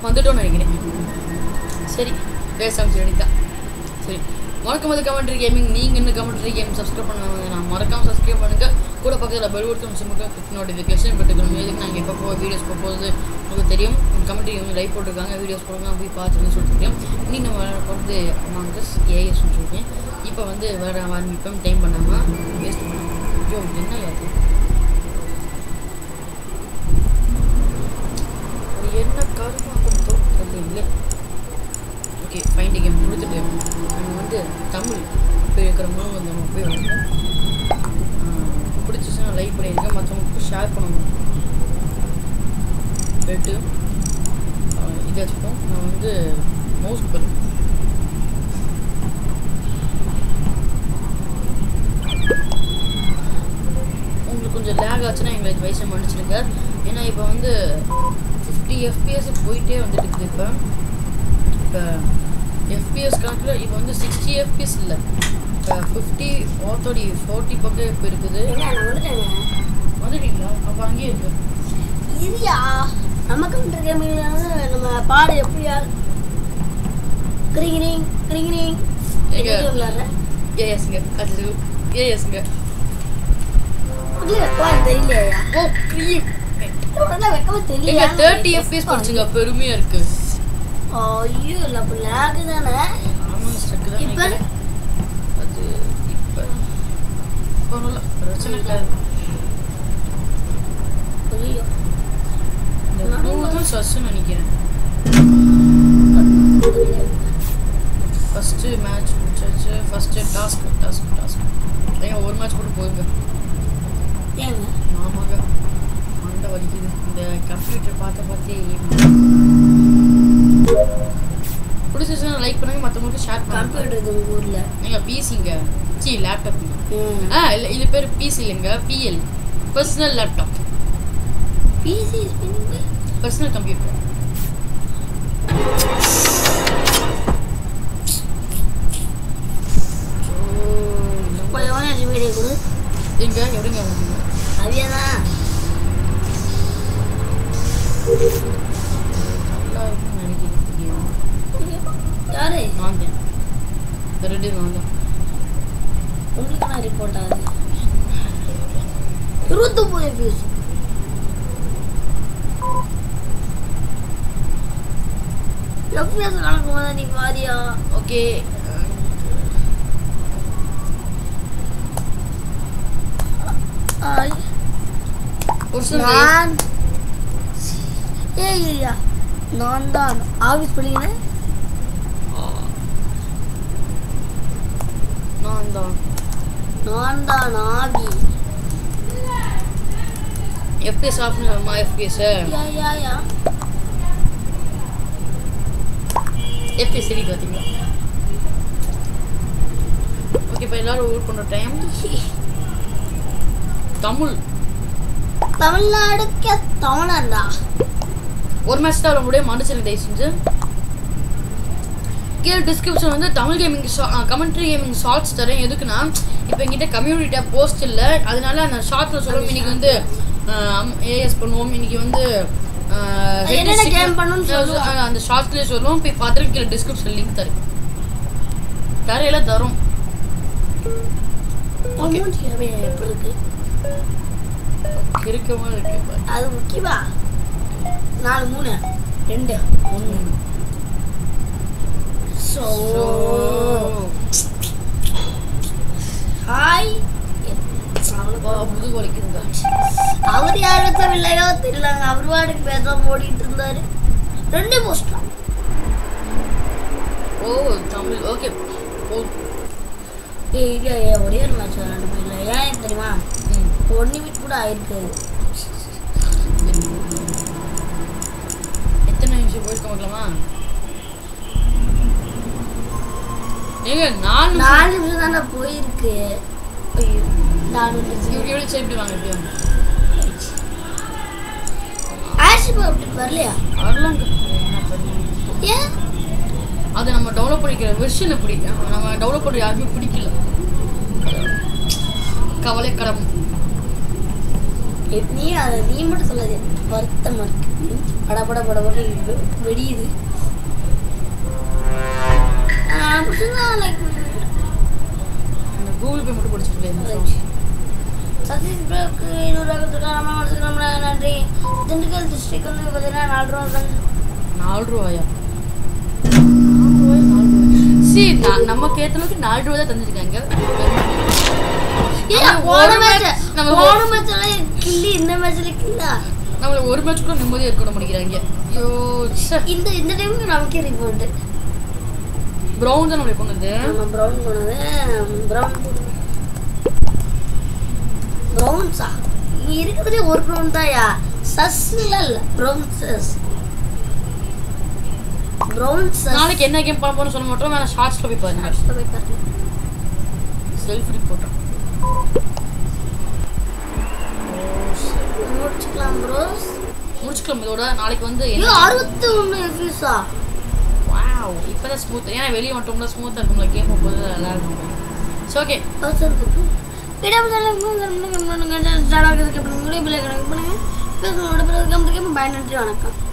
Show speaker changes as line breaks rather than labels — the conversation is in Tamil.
வந்துட்டோம்னு நினைக்கிறேன் சரி பேச ஆரம்பிச்சு சரி வணக்கம் அது கமெண்ட்ரி கேமிங் நீங்கள் இன்னும் கமெண்ட்ரி கேம் சப்ஸ்கிரைப் பண்ண நான் மறக்காம சப்ஸ்கிரைப் பண்ணுங்க கூட பக்கத்தில் பெல் பட்டன் சிம்முக்கு கிளிக் நோட்டிஃபிகேஷன் பெற்றுக்கணும் இதுக்கு நாங்கள் எப்போ போக வீடியோஸ் போகும்போது உங்களுக்கு தெரியும் கமெண்ட்ரி கேம் லைக் போட்டிருக்காங்க வீடியோஸ் போடுங்க போய் பார்த்துன்னு சொல்லிட்டு தெரியும் இன்னைக்கு நம்ம விளையாட போகிறது அமாங்கஸ் ஏஎஸ்னு சொல்லியிருக்கேன் இப்போ வந்து வேறு ஆரம்பிப்போம் டைம் பண்ணாமல் வேஸ்ட் பண்ணாமல் ஐயோ என்ன அது அது என்ன கருமா கொடுத்தோம் அது இல்லை ஓகே ஃபைண்ட் கேம் கொடுத்துட்டு நம்ம வந்து தமிழ் இப்போ இருக்கிறவங்களும் வந்து நம்ம போய் வந்து பிடிச்சிச்சுன்னா லைக் பண்ணிடுங்க மற்றவங்களுக்கு ஷேர் பண்ணணும் போயிட்டு இதை வச்சுப்போம் நான் வந்து மவுஸ் பண்ணி உங்களுக்கு கொஞ்சம் லேக் ஆச்சுன்னா எங்களுக்கு வயசை மன்னிச்சிடுங்க ஏன்னா இப்போ வந்து ஃபிஃப்டி எஃபிஎஸ் போயிட்டே வந்துட்டு இருக்குது இப்போ இப்போ எஃபிஎஸ் கணக்கில் இப்போ வந்து சிக்ஸ்டி எஃபிஎஸ் இல்லை இப்போ ஃபிஃப்டி ஃபோர்ட்டி ஃபோர்ட்டி பக்கம் இப்போ இருக்குது
என்ன நான் வந்துட்டேங்க
வந்துட்டீங்களா அப்போ அங்கேயே இருக்கு
இதுயா நம்ம கம்ப்யூட்டர் கேமிங்ல நம்ம பாடு எப்படியா கிரிங்கிரிங் கிரிங்கிரிங்
எங்க?
விளையாடுற
ஏஎஸ்ங்க அது ஏஎஸ்ங்க
இல்ல வெக்கமா தெரியலையா
ஓ க்ரீம்
உடனே வெக்கமா
எங்க
தெரியல
தேர்ட்டி எஃபிஎஸ் படிச்சுங்க பெருமையாக இருக்கு
ஐயோ இல்ல அப்ப லேக் தானே
ஆமாம் ஸ்டக்கு தான்
இப்ப?
நினைக்கிறேன். அது இப்போ பரவாயில்ல பிரச்சனை கிடையாது
ஐயோ
இந்த ப்ளூ தான் சஸ்ன்னு நினைக்கிறேன் ஃபஸ்ட்டு மேட்ச் முடிச்சாச்சு ஃபஸ்ட்டு டாஸ்க் டாஸ்க் டாஸ்க் ஏங்க ஒரு மேட்ச் கூட போயிருங்க
ஏங்க
ஆமாங்க மண்டை வலிக்குது இந்த கம்ப்யூட்டர் பார்த்த பார்த்தே பிடிச்சிச்சுன்னா லைக் பண்ணுங்க மற்றவங்களுக்கு ஷேர் பண்ணுங்க
கம்ப்யூட்டர் இது உங்க ஊர்ல
நீங்க பிசிங்க சி லேப்டாப்
ம்.
ஆ இல்லை இது பேர் பிசி இல்லைங்க பிஎல் personal laptop
PC spinning
personal computer
கொஞ்சம் கொஞ்சம் வீடியோ கொடு
எங்க எப்படிங்க உங்களுக்கு
அவியதான்
நல்லா இருக்கும்னு நினைக்கிறேன் தெரியும்
யாரு
நான் தான் இந்த ரெண்டு நான் தான்
உங்களுக்கு நான் ரிப்போர்ட் ஆகுது இருபத்தொம்பது எபிஎஸ் எபிஎஸ் கணக்கு போதா நீ பாதியா
ஓகே
ஆய்.
பர்சனல்
நான் ஏய் ஐயா நான் தான் ஆஃபீஸ் படிக்கிறேன்
நான் தான்
நான் தான் ஆபி
எஃபிஎஸ் ஆஃப் அம்மா FPS
yeah yeah yeah
FPS சரி பார்த்தீங்களா ஓகே இப்போ எல்லாரும் ஊர் பண்ணுற டைம் தமிழ்
தமிழ்நாடுக்கு தமிழன்டா
ஒரு மேட்ச் தான் முடியும் மன்னிச்சிருங்க தயவு செஞ்சு கீழே டிஸ்கிரிப்ஷன் வந்து Tamil gaming commentary gaming shorts தரேன் எதுக்குன்னா இப்போ எங்கிட்ட கம்யூனிட்டியாக போஸ்ட் இல்லை அதனால அந்த ஷார்ட்ஸில் சொல்லுவோம் இன்னைக்கு வந்து ஏஎஸ் பண்ணுவோம் இன்னைக்கு வந்து ஆஹ்,
அது என்னென்ன
head
game
stick-
பண்ணணும்னு சொல்லுவோம்.
ஆஹ், அந்த ஷார்ட்ஸ்லேயே சொல்லுவோம் போய் பார்த்துட்டு கீழே டிஸ்கிரிப்ஷன் லிங்க் தரேன் தரையில தரும் Okay.
மூஞ்சி அப்படியே எப்படி இருக்கு
இருக்கமா இருக்கு பாரு.
அது முக்கியமா நாலு மூணு ரெண்டு ஒன்று ஸோ ஹாய்
வா, புது வலிக்குதுங்க
அவர் யாருத்தவில்லையோ தெரியலங்க அவர் வாட்டுக்கு பேசாம ஓடிட்டு இருந்தாரு ரெண்டு போஸ்டா
ஓ தமிழ் ஓகே ஓ
ஏய் இல்ல ஏய், ஒரே ஒரு மேட்ச் ரெண்டு பேர்ல ஏன் தெரியுமா
ம்
ஒன் நிமிட் கூட ஆயிருக்கு
எத்தனை நிமிஷம் போயிட்டு பார்க்கலாமா ஏங்க நாலு நிமிஷம்
நாலு நிமிஷம் தானே போயிருக்கு ஐயோ நாலு நிமிஷம்
இப்படி எப்படி சரி இப்படி வாங்க இப்படி வாங்க
ஆஷிபா அப்படி வரலையா
வரலாங்க என்ன பண்ணுங்க
ஏன்
அதை நம்ம டெவலப் பண்ணிக்கிற வெர்ஷன் எப்படி நம்ம டெவலப் பண்ணுற யாருமே பிடிக்கல கவலை கடம்
எ- நீ அதை நீ மட்டும் சொல்லாது வருத்தமா இருக்கு படபட படபட வெ- வெடியுது நான் பிடிச்சிருந்தா லைக்
அந்த கூகுள் பே மட்டும் படிச்சிருக்கேன்
சதீஷ் ப்ரோக்கு ஐநூறுரூவா கொடுத்துருக்காங்க கொடுத்துருக்காங்க நன்றி திண்டுக்கல் டிஸ்ட்ரிக்ட் வந்து பார்த்தீங்கன்னா நாலு ரூபா தான்
நாலு ரூபாயா சரி நமக்கு ஏத்த அளவுக்கு நாலு ரூபா தான் தந்துருக்காங்க
ஏன்
நம்ம
போன
ஒரு
மேட்ச்
match- நம்ம
போன
ஒரு-
மேட்ச்ல கில்லி இந்த மேட்ச்ல கில்லா
நம்மள ஒரு மேட்ச் கூட நிம்மதியா இருக்க விட மாட்டேங்கிறாங்க ஐயோ
இந்த இந்த டைமுக்கு நமக்கே ரிப்போர்ட்
ப்ரௌன் தான் நம்மளை கொண்டது
நம்ம ப்ரௌன் போனது ப்ரௌன் ப்ரௌன்ஸா இங்க இருக்கிறதுலே ஒரு ப்ரௌன் தான்யா சஸ் இல்ல இல்ல ப்ரௌன் சஸ் ப்ரௌன் சஸ்
நாளைக்கு என்ன கேம் பண்ண போறோம்னு சொல்ல மாட்டோம் வேணா ஷார்ட்ஸ்ல போய் பாருங்க செல்ஃப் ரிப்போர்ட்டர்
முடிச்சுக்கலாம் ப்ரோஸ்
முடிச்சுக்கலாம் இதோட நாளைக்கு வந்து
ஐயோ
என்ன
அறுபத்தி ஒன்று எஃபிஸா
வாவ் இப்பதான் ஸ்மூத் ஏன்னா வெளியே மட்டும்ல ஸ்மூத்தா இருக்கும்ல கேம் போகும்போது நல்லா இருக்கும் சரி ஓகே
பயனற்றி வணக்கம்